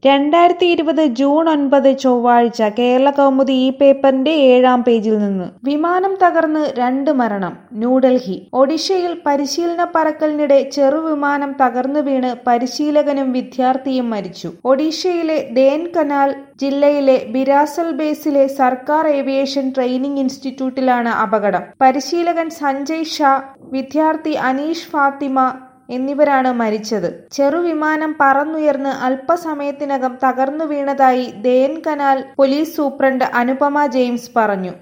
രണ്ടായിരത്തി ഇരുപത് ജൂൺ ഒൻപത് ചൊവ്വാഴ്ച കേരളകൗമുദി ഈ പേപ്പറിന്റെ ഏഴാം പേജിൽ നിന്ന് വിമാനം തകർന്ന് രണ്ട് മരണം ന്യൂഡൽഹി ഒഡീഷയിൽ പരിശീലന പറക്കലിനിടെ ചെറുവിമാനം തകർന്നു വീണ് പരിശീലകനും വിദ്യാർത്ഥിയും മരിച്ചു ഒഡീഷയിലെ ദേൻ കനാൽ ജില്ലയിലെ ബിരാസൽ ബേസിലെ സർക്കാർ ഏവിയേഷൻ ട്രെയിനിംഗ് ഇൻസ്റ്റിറ്റ്യൂട്ടിലാണ് അപകടം പരിശീലകൻ സഞ്ജയ് ഷാ വിദ്യാർത്ഥി അനീഷ് ഫാത്തിമ എന്നിവരാണ് മരിച്ചത് ചെറുവിമാനം പറന്നുയർന്ന് അല്പസമയത്തിനകം തകർന്നു വീണതായി Dhenkanal police superintendent Anupama James പറഞ്ഞു